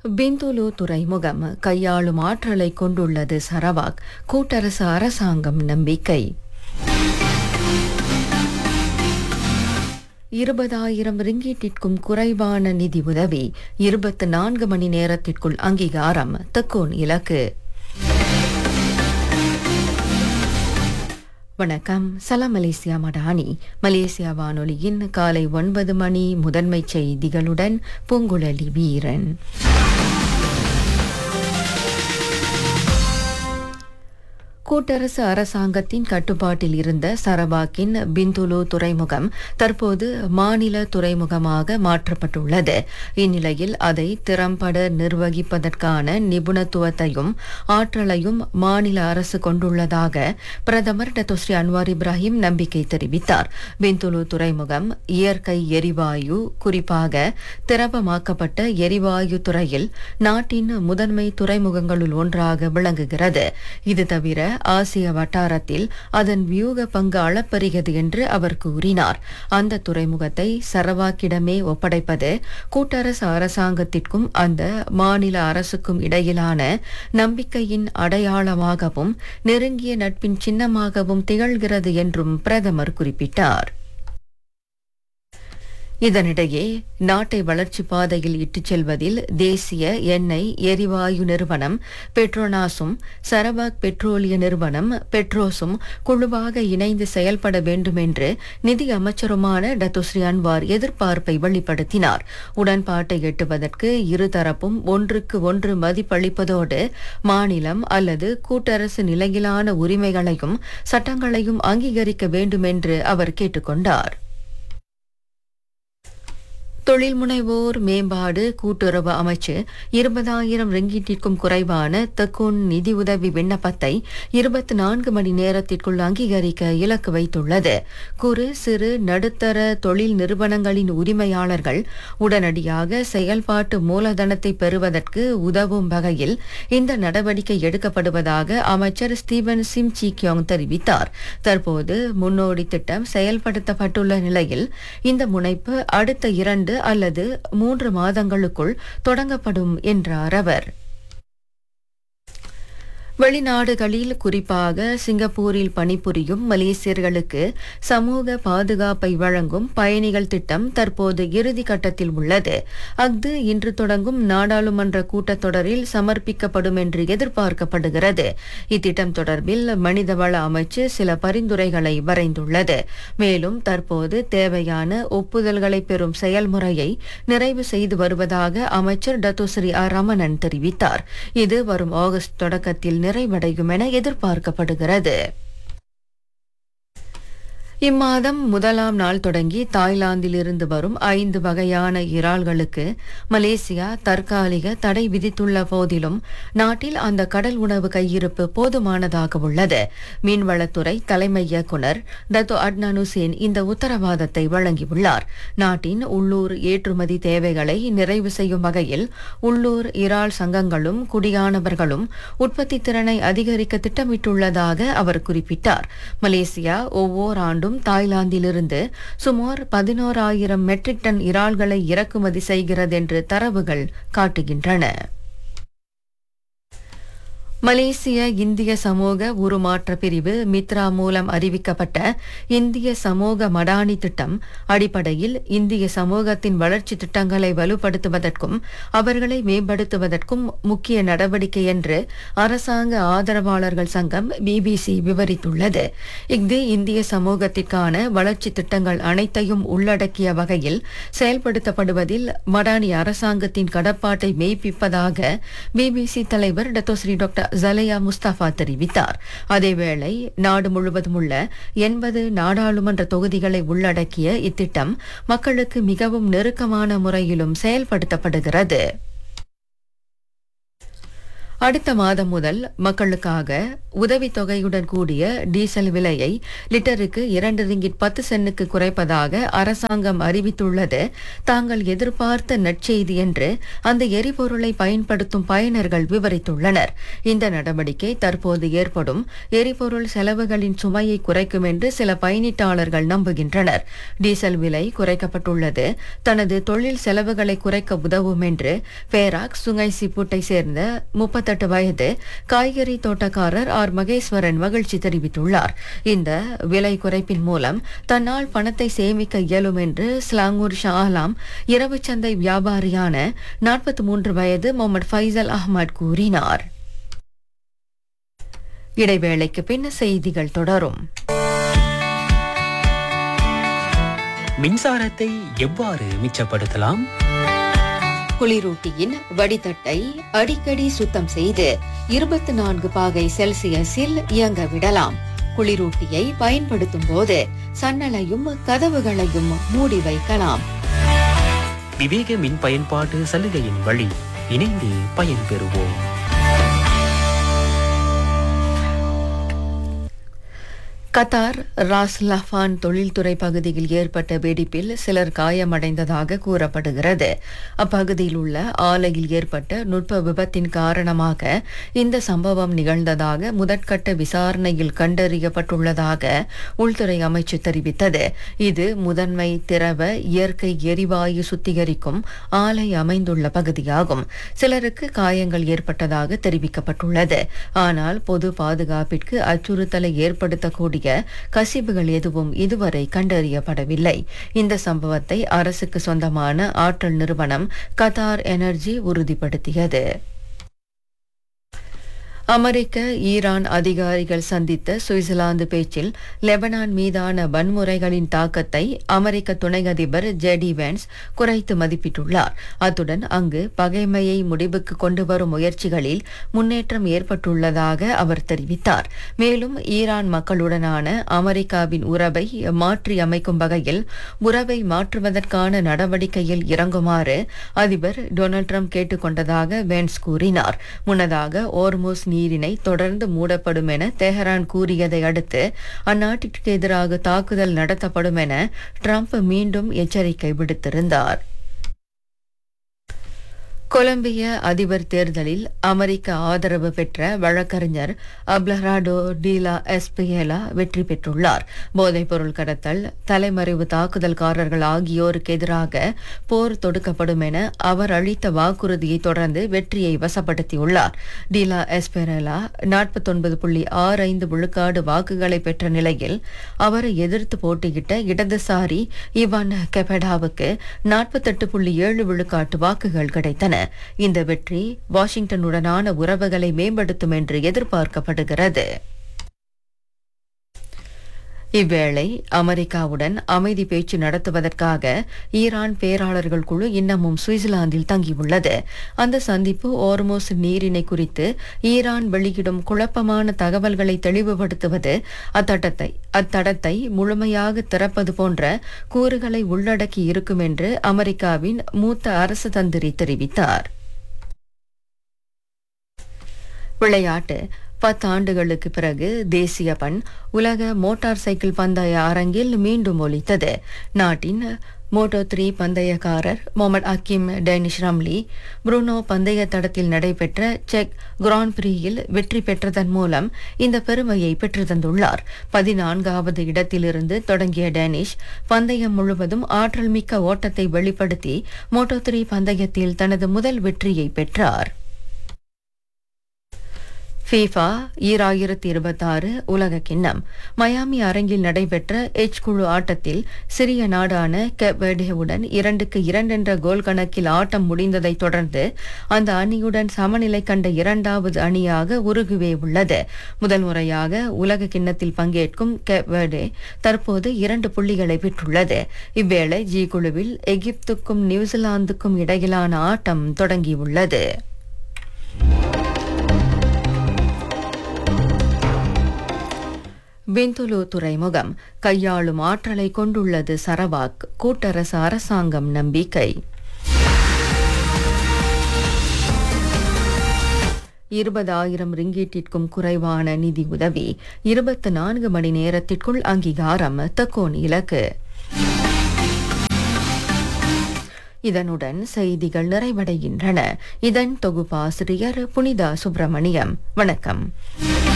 Bintulu துறைமுகம் கையாளும் ஆற்றலை கொண்டுள்ளது சரவாக் கூட்டரசு அரசாங்கம் நம்பிக்கை இருபதாயிரம் ரிங்கீட்டிற்கும் குறைவான நிதி உதவி இருபத்து நான்கு மணி நேரத்திற்குள் அங்கீகாரம் தக்கோன் இலக்கு வணக்கம் சலாம் மலேசியா மடானி மலேசியா வானொலியின் காலை ஒன்பது மணி முதன்மை செய்திகளுடன் பூங்குழலி வீரன் கூட்டரசு அரசாங்கத்தின் கட்டுப்பாட்டில் இருந்த சரபாக்கின் பிந்துலு துறைமுகம் தற்போது மாநில துறைமுகமாக மாற்றப்பட்டுள்ளது இந்நிலையில் அதை திறம்பட நிர்வகிப்பதற்கான நிபுணத்துவத்தையும் ஆற்றலையும் மாநில அரசு கொண்டுள்ளதாக பிரதமர் டத்தோஸ்ரீ அன்வார் இப்ராஹிம் நம்பிக்கை தெரிவித்தார் பிந்துலு துறைமுகம் இயற்கை எரிவாயு குறிப்பாக திரவமாக்கப்பட்ட எரிவாயு துறையில் நாட்டின் முதன்மை துறைமுகங்களுள் ஒன்றாக விளங்குகிறது இது தவிர ஆசிய வட்டாரத்தில் அதன் வியூக பங்கு அளப்பெறுகிறது என்று அவர் கூறினார் அந்த துறைமுகத்தை சரவாக்கிடமே ஒப்படைப்பது கூட்டரசு அரசாங்கத்திற்கும் அந்த மாநில அரசுக்கும் இடையிலான நம்பிக்கையின் அடையாளமாகவும் நெருங்கிய நட்பின் சின்னமாகவும் திகழ்கிறது என்றும் பிரதமர் குறிப்பிட்டார் இதனிடையே நாட்டை வளர்ச்சி பாதையில் இட்டுச் செல்வதில் தேசிய எண்ணெய் எரிவாயு நிறுவனம் பெட்ரோனாஸும் சரவாக் பெட்ரோலிய நிறுவனம் பெட்ரோஸும் குழுவாக இணைந்து செயல்பட வேண்டும் என்று நிதி அமைச்சருமான டத்துஸ்ரீ அன்வார் எதிர்பார்ப்பை வெளிப்படுத்தினார் உடன்பாட்டை எட்டுவதற்கு இருதரப்பும் ஒன்றுக்கு ஒன்று மதிப்பளிப்பதோடு மாநிலம் அல்லது கூட்டரசு நிலையிலான உரிமைகளையும் சட்டங்களையும் அங்கீகரிக்க வேண்டும் என்று அவர் கேட்டுக்கொண்டார் தொழில் முனைவோர் மேம்பாடு கூட்டுறவு அமைச்சு இருபதாயிரம் ரிங்கீட்டிற்கும் குறைவான தக்கோன் நிதியுதவி விண்ணப்பத்தை இருபத்தி நான்கு மணி நேரத்திற்குள் அங்கீகரிக்க இலக்கு வைத்துள்ளது குறு சிறு நடுத்தர தொழில் நிறுவனங்களின் உரிமையாளர்கள் உடனடியாக செயல்பாட்டு மூலதனத்தை பெறுவதற்கு உதவும் வகையில் இந்த நடவடிக்கை எடுக்கப்படுவதாக அமைச்சர் ஸ்டீவன் சிம் சி கியோங் தெரிவித்தார் தற்போது முன்னோடி திட்டம் செயல்படுத்தப்பட்டுள்ள நிலையில் இந்த முனைப்பு அடுத்த இரண்டு அல்லது மூன்று மாதங்களுக்குள் தொடங்கப்படும் என்றார் அவர் வெளிநாடுகளில் குறிப்பாக சிங்கப்பூரில் பணிபுரியும் மலேசியர்களுக்கு சமூக பாதுகாப்பை வழங்கும் பயணிகள் திட்டம் தற்போது இறுதி கட்டத்தில் உள்ளது அஃது இன்று தொடங்கும் நாடாளுமன்ற கூட்டத்தொடரில் சமர்ப்பிக்கப்படும் என்று எதிர்பார்க்கப்படுகிறது இத்திட்டம் தொடர்பில் மனிதவள அமைச்சு சில பரிந்துரைகளை வரைந்துள்ளது மேலும் தற்போது தேவையான ஒப்புதல்களை பெறும் செயல்முறையை நிறைவு செய்து வருவதாக அமைச்சர் டத்துஸ்ரீ ஆர் ரமணன் தெரிவித்தார் இது வரும் ஆகஸ்ட் தொடக்கத்தில் நிறைவடையும் என எதிர்பார்க்கப்படுகிறது இம்மாதம் முதலாம் நாள் தொடங்கி தாய்லாந்தில் இருந்து வரும் ஐந்து வகையான இறால்களுக்கு மலேசியா தற்காலிக தடை விதித்துள்ள போதிலும் நாட்டில் அந்த கடல் உணவு கையிருப்பு போதுமானதாக உள்ளது மீன்வளத்துறை தலைமை இயக்குநர் தத்தோ அட்னான் ஹுசேன் இந்த உத்தரவாதத்தை வழங்கியுள்ளார் நாட்டின் உள்ளூர் ஏற்றுமதி தேவைகளை நிறைவு செய்யும் வகையில் உள்ளூர் இறால் சங்கங்களும் குடியானவர்களும் உற்பத்தி திறனை அதிகரிக்க திட்டமிட்டுள்ளதாக அவர் குறிப்பிட்டார் மலேசியா ஒவ்வொரு ஆண்டும் ஆண்டும் தாய்லாந்திலிருந்து சுமார் பதினோராயிரம் மெட்ரிக் டன் இறால்களை இறக்குமதி செய்கிறது என்று தரவுகள் காட்டுகின்றன மலேசிய இந்திய சமூக உருமாற்ற பிரிவு மித்ரா மூலம் அறிவிக்கப்பட்ட இந்திய சமூக மடானி திட்டம் அடிப்படையில் இந்திய சமூகத்தின் வளர்ச்சி திட்டங்களை வலுப்படுத்துவதற்கும் அவர்களை மேம்படுத்துவதற்கும் முக்கிய நடவடிக்கை என்று அரசாங்க ஆதரவாளர்கள் சங்கம் பிபிசி விவரித்துள்ளது இஃது இந்திய சமூகத்திற்கான வளர்ச்சி திட்டங்கள் அனைத்தையும் உள்ளடக்கிய வகையில் செயல்படுத்தப்படுவதில் மடானி அரசாங்கத்தின் கடப்பாட்டை மெய்ப்பிப்பதாக பிபிசி தலைவர் டத்தோஸ்ரீ டாக்டர் ஜலையா முஸ்தபா தெரிவித்தார் அதேவேளை நாடு முழுவதும் உள்ள எண்பது நாடாளுமன்ற தொகுதிகளை உள்ளடக்கிய இத்திட்டம் மக்களுக்கு மிகவும் நெருக்கமான முறையிலும் செயல்படுத்தப்படுகிறது அடுத்த மாதம் முதல் மக்களுக்காக உதவித்தொகையுடன் கூடிய டீசல் விலையை லிட்டருக்கு இரண்டு ரிங்கிட் பத்து சென்னுக்கு குறைப்பதாக அரசாங்கம் அறிவித்துள்ளது தாங்கள் எதிர்பார்த்த நற்செய்தி என்று அந்த எரிபொருளை பயன்படுத்தும் பயனர்கள் விவரித்துள்ளனர் இந்த நடவடிக்கை தற்போது ஏற்படும் எரிபொருள் செலவுகளின் சுமையை குறைக்கும் என்று சில பயணீட்டாளர்கள் நம்புகின்றனர் டீசல் விலை குறைக்கப்பட்டுள்ளது தனது தொழில் செலவுகளை குறைக்க உதவும் என்று பேராக் சுங்கை சிப்புட்டை சேர்ந்த முப்பத்தெட்டு வயது காய்கறி தோட்டக்காரர் ஆர் மகேஸ்வரன் மகிழ்ச்சி தெரிவித்துள்ளார் இந்த விலை குறைப்பின் மூலம் தன்னால் பணத்தை சேமிக்க இயலும் என்று ஸ்லாங்கூர் ஷா ஆலாம் இரவு சந்தை வியாபாரியான நாற்பத்தி மூன்று வயது முகமது ஃபைசல் அஹ்மத் கூறினார் இடைவேளைக்கு பின் செய்திகள் தொடரும் மின்சாரத்தை எவ்வாறு மிச்சப்படுத்தலாம் குளிரூட்டியின் வடிதட்டை அடிக்கடி சுத்தம் செய்து இருபத்தி நான்கு பாகை செல்சியஸில் இயங்க விடலாம் குளிரூட்டியை பயன்படுத்தும் போது சன்னலையும் கதவுகளையும் மூடி வைக்கலாம் விவேக மின் பயன்பாட்டு சலுகையின் வழி இணைந்து பயன்பெறுவோம் கத்தார் ராஸ் லஃபான் தொழில்துறை பகுதியில் ஏற்பட்ட வெடிப்பில் சிலர் காயமடைந்ததாக கூறப்படுகிறது அப்பகுதியில் உள்ள ஆலையில் ஏற்பட்ட நுட்ப விபத்தின் காரணமாக இந்த சம்பவம் நிகழ்ந்ததாக முதற்கட்ட விசாரணையில் கண்டறியப்பட்டுள்ளதாக உள்துறை அமைச்சு தெரிவித்தது இது முதன்மை திரவ இயற்கை எரிவாயு சுத்திகரிக்கும் ஆலை அமைந்துள்ள பகுதியாகும் சிலருக்கு காயங்கள் ஏற்பட்டதாக தெரிவிக்கப்பட்டுள்ளது ஆனால் பொது பாதுகாப்பிற்கு அச்சுறுத்தலை ஏற்படுத்தக்கூடிய கசிவுகள் எதுவும் இதுவரை கண்டறியப்படவில்லை இந்த சம்பவத்தை அரசுக்கு சொந்தமான ஆற்றல் நிறுவனம் கத்தார் எனர்ஜி உறுதிப்படுத்தியது அமெரிக்க ஈரான் அதிகாரிகள் சந்தித்த சுவிட்சர்லாந்து பேச்சில் லெபனான் மீதான வன்முறைகளின் தாக்கத்தை அமெரிக்க துணை அதிபர் ஜெடி வேன்ஸ் குறைத்து மதிப்பிட்டுள்ளார் அத்துடன் அங்கு பகைமையை முடிவுக்கு கொண்டு வரும் முயற்சிகளில் முன்னேற்றம் ஏற்பட்டுள்ளதாக அவர் தெரிவித்தார் மேலும் ஈரான் மக்களுடனான அமெரிக்காவின் உறவை மாற்றி அமைக்கும் வகையில் உறவை மாற்றுவதற்கான நடவடிக்கையில் இறங்குமாறு அதிபர் டொனால்ட் ட்ரம்ப் கேட்டுக்கொண்டதாக வேன்ஸ் கூறினார் முன்னதாக ஓர்மோஸ் நீரினை தொடர்ந்து மூடப்படும் என தெஹரான் கூறியதை அடுத்து அந்நாட்டிற்கு எதிராக தாக்குதல் நடத்தப்படும் என ட்ரம்ப் மீண்டும் எச்சரிக்கை விடுத்திருந்தார் கொலம்பிய அதிபர் தேர்தலில் அமெரிக்க ஆதரவு பெற்ற வழக்கறிஞர் அப்லராடோ டீலா எஸ்பியலா வெற்றி பெற்றுள்ளார் போதைப்பொருள் கடத்தல் தலைமறைவு தாக்குதல்காரர்கள் ஆகியோருக்கு எதிராக போர் தொடுக்கப்படும் என அவர் அளித்த வாக்குறுதியை தொடர்ந்து வெற்றியை வசப்படுத்தியுள்ளார் டீலா எஸ்பெரலா நாற்பத்தொன்பது புள்ளி ஆறு ஐந்து விழுக்காடு வாக்குகளை பெற்ற நிலையில் அவரை எதிர்த்து போட்டியிட்ட இடதுசாரி இவான் கெபடாவுக்கு நாற்பத்தெட்டு புள்ளி ஏழு விழுக்காட்டு வாக்குகள் கிடைத்தன இந்த வெற்றி வாஷிங்டனுடனான உறவுகளை மேம்படுத்தும் என்று எதிர்பார்க்கப்படுகிறது இவ்வேளை அமெரிக்காவுடன் அமைதி பேச்சு நடத்துவதற்காக ஈரான் பேராளர்கள் குழு இன்னமும் சுவிட்சர்லாந்தில் தங்கியுள்ளது அந்த சந்திப்பு ஓர்மோஸ் நீரிணை குறித்து ஈரான் வெளியிடும் குழப்பமான தகவல்களை தெளிவுபடுத்துவது அத்தடத்தை அத்தடத்தை முழுமையாக திறப்பது போன்ற கூறுகளை உள்ளடக்கி இருக்கும் என்று அமெரிக்காவின் மூத்த அரசு தந்திரி தெரிவித்தார் விளையாட்டு பத்தாண்டுகளுக்கு பிறகு தேசிய பண் உலக மோட்டார் சைக்கிள் பந்தய அரங்கில் மீண்டும் ஒலித்தது நாட்டின் மோட்டோ த்ரீ பந்தயக்காரர் Mohamad Akim Danish Ramli Brno பந்தய தடத்தில் நடைபெற்ற செக் கிராண்ட் பிரியில் வெற்றி பெற்றதன் மூலம் இந்த பெருமையை பெற்று தந்துள்ளார் பதினான்காவது இடத்திலிருந்து தொடங்கிய டேனிஷ் பந்தயம் முழுவதும் ஆற்றல் மிக்க ஓட்டத்தை வெளிப்படுத்தி மோட்டோ த்ரீ பந்தயத்தில் தனது முதல் வெற்றியை பெற்றார் ஃபீஃபா ஈராயிரத்தி இருபத்தாறு உலக கிண்ணம் மயாமி அரங்கில் நடைபெற்ற எச் குழு ஆட்டத்தில் சிறிய நாடான கெபெடேவுடன் இரண்டுக்கு இரண்டென்ற கோல் கணக்கில் ஆட்டம் முடிந்ததைத் தொடர்ந்து அந்த அணியுடன் சமநிலை கண்ட இரண்டாவது அணியாக உருகுவே உள்ளது முதல் முறையாக உலக கிண்ணத்தில் பங்கேற்கும் கெபெடே தற்போது இரண்டு புள்ளிகளை பெற்றுள்ளது இவ்வேளை ஜி குழுவில் எகிப்துக்கும் நியூசிலாந்துக்கும் இடையிலான ஆட்டம் தொடங்கியுள்ளது பிந்துலு துறைமுகம் கையாளும் ஆற்றலை கொண்டுள்ளது சரவாக் கூட்டரசு அரசாங்கம் நம்பிக்கை இருபதாயிரம் ரிங்கீட்டிற்கும் குறைவான நிதி உதவி இருபத்தி நான்கு மணி நேரத்திற்குள் அங்கீகாரம் தக்கோன் இலக்கு இதனுடன் செய்திகள் நிறைவடைகின்றன இதன் தொகுப்பாசிரியர் புனிதா சுப்பிரமணியம் வணக்கம்